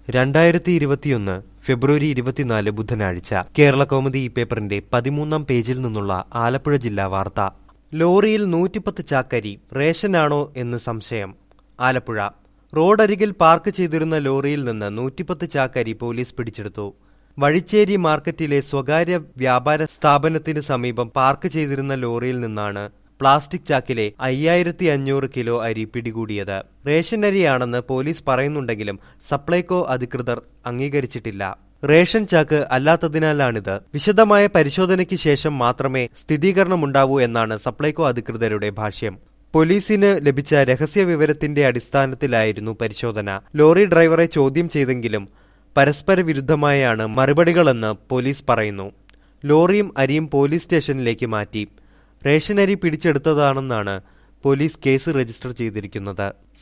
രണ്ടായിരത്തി ഇരുപത്തിയൊന്ന് ഫെബ്രുവരി ഇരുപത്തിനാല് ബുധനാഴ്ച കേരള കൗമുദി ഈ പേപ്പറിന്റെ പതിമൂന്നാം പേജിൽ നിന്നുള്ള ആലപ്പുഴ ജില്ലാ വാർത്ത ലോറിയിൽ നൂറ്റിപ്പത്ത് ചാക്കരി റേഷനാണോ എന്ന് സംശയം ആലപ്പുഴ റോഡരികിൽ പാർക്ക് ചെയ്തിരുന്ന ലോറിയിൽ നിന്ന് നൂറ്റിപ്പത്ത് ചാക്കരി പോലീസ് പിടിച്ചെടുത്തു വഴിച്ചേരി മാർക്കറ്റിലെ സ്വകാര്യ വ്യാപാര സ്ഥാപനത്തിന് സമീപം പാർക്ക് ചെയ്തിരുന്ന ലോറിയിൽ നിന്നാണ് പ്ലാസ്റ്റിക് ചാക്കിലെ അയ്യായിരത്തി അഞ്ഞൂറ് കിലോ അരി പിടികൂടിയത് റേഷൻ അരിയാണെന്ന് പോലീസ് പറയുന്നുണ്ടെങ്കിലും സപ്ലൈകോ അധികൃതർ അംഗീകരിച്ചിട്ടില്ല റേഷൻ ചാക്ക് അല്ലാത്തതിനാലാണിത് വിശദമായ പരിശോധനയ്ക്ക് ശേഷം മാത്രമേ സ്ഥിരീകരണമുണ്ടാവൂ എന്നാണ് സപ്ലൈകോ അധികൃതരുടെ ഭാഷ്യം പോലീസിന് ലഭിച്ച രഹസ്യ വിവരത്തിന്റെ അടിസ്ഥാനത്തിലായിരുന്നു പരിശോധന ലോറി ഡ്രൈവറെ ചോദ്യം ചെയ്തെങ്കിലും പരസ്പര വിരുദ്ധമായാണ് മറുപടികളെന്ന് പോലീസ് പറയുന്നു ലോറിയും അരിയും പോലീസ് സ്റ്റേഷനിലേക്ക് മാറ്റി റേഷൻ അരി പിടിച്ചെടുത്തതാണെന്നാണ് പോലീസ് കേസ് രജിസ്റ്റർ ചെയ്തിരിക്കുന്നത്